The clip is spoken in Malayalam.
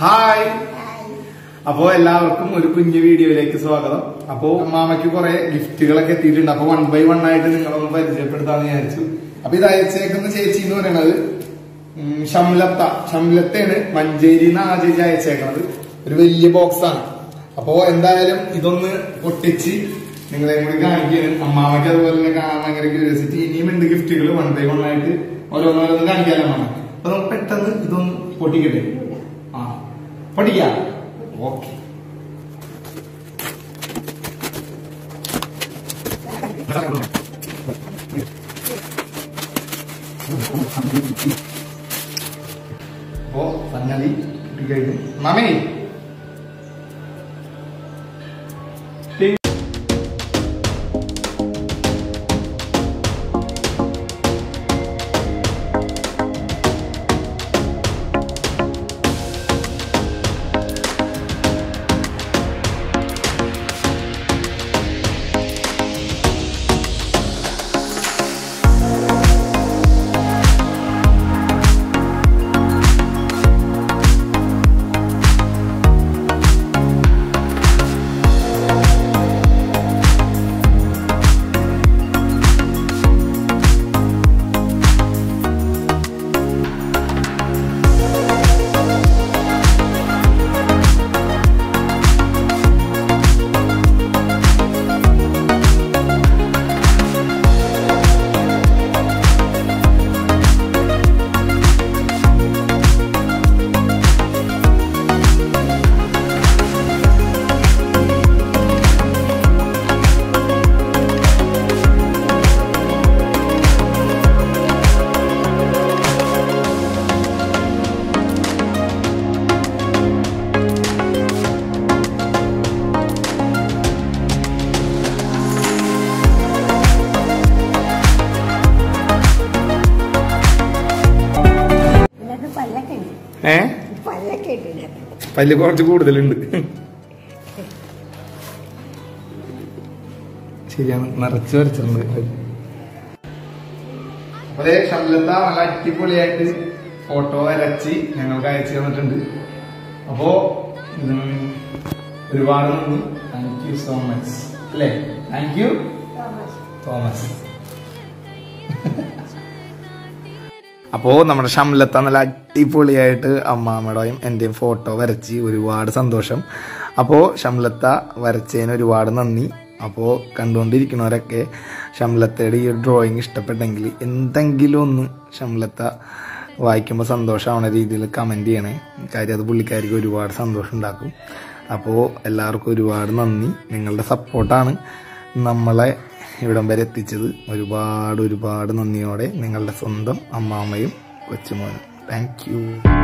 ഹായ് അപ്പോ എല്ലാവർക്കും ഒരു കുഞ്ഞു വീഡിയോയിലേക്ക് സ്വാഗതം അപ്പോ അമ്മാമയ്ക്ക് കുറെ ഗിഫ്റ്റുകളൊക്കെ എത്തിയിട്ടുണ്ട് അപ്പൊ വൺ ബൈ വൺ ആയിട്ട് നിങ്ങളൊന്ന് പരിചയപ്പെടുത്താന്ന് വിചാരിച്ചു അപ്പൊ ഇത് അയച്ചേക്കുന്ന ചേച്ചി എന്ന് പറയുന്നത് ഉം, ഷംലത്ത ഷംലത്തയാണ് മഞ്ചേരി എന്നാണ് ആ ചേച്ചി അയച്ചേക്കണത് ഒരു വലിയ ബോക്സ് ആണ് അപ്പോ എന്തായാലും ഇതൊന്ന് പൊട്ടിച്ച് നിങ്ങളെ കൂടി കാണിക്കാനും അമ്മാമയ്ക്ക് അതുപോലെ തന്നെ കാണാൻ ഭയങ്കര ക്യൂരിയോസിറ്റി ഇനിയും ഉണ്ട് ഗിഫ്റ്റുകൾ വൺ ബൈ വൺ ആയിട്ട് ഓരോന്നോരോന്ന് കാണിക്കാനോ അമ്മ അപ്പൊ നമുക്ക് പെട്ടെന്ന് ഇതൊന്ന് പൊട്ടിക്കട്ടെ ആ പൊട്ടിക്കാം ഓക്കെ അപ്പോ സംഗതി പൊട്ടിക്കഴിഞ്ഞു മാമേ ഇതിനകത്ത് പല്ലൊക്കെ ഉണ്ട് ഏ പല്ലൊക്കെ ഉണ്ട് ഇതിനകത്ത് പല്ല് കുറച്ച് കൂടുതലുണ്ട് ശരിയാണ് നിറച്ച് വരച്ചിട്ടുണ്ട് അതെ ഷംലത്ത നല്ല അടിപൊളിയായിട്ട് ഫോട്ടോ വരച്ച് ഞങ്ങൾക്ക് അയച്ചു തന്നിട്ടുണ്ട് അപ്പോ ഉം, ഒരുപാട് നന്ദി താങ്ക് യു സോ മച്ച് അല്ലേ താങ്ക് യു തോമസ് അപ്പോ നമ്മുടെ ഷംലത്ത നല്ല അടിപൊളിയായിട്ട് അമ്മാമ്മയുടെയും എന്റെയും ഫോട്ടോ വരച്ച് ഒരുപാട് സന്തോഷം അപ്പോ ഷംലത്ത വരച്ചതിന് ഒരുപാട് നന്ദി അപ്പോ കണ്ടുകൊണ്ടിരിക്കുന്നവരൊക്കെ ഷംലത്തയുടെ ഈ ഒരു ഡ്രോയിങ് ഇഷ്ടപ്പെട്ടെങ്കിൽ എന്തെങ്കിലും ഒന്ന് ഷംലത്ത വായിക്കുമ്പോൾ സന്തോഷമാവുന്ന രീതിയിൽ കമന്റ് ചെയ്യണേ കാര്യം അത് പുള്ളിക്കാരിക്ക് ഒരുപാട് സന്തോഷം ഉണ്ടാക്കും അപ്പോൾ എല്ലാവർക്കും ഒരുപാട് നന്ദി നിങ്ങളുടെ സപ്പോർട്ടാണ് നമ്മളെ ഇവിടം വരെ എത്തിച്ചത് ഒരുപാട് ഒരുപാട് നന്ദിയോടെ നിങ്ങളുടെ സ്വന്തം അമ്മാമ്മയും കൊച്ചുമോനും താങ്ക് യു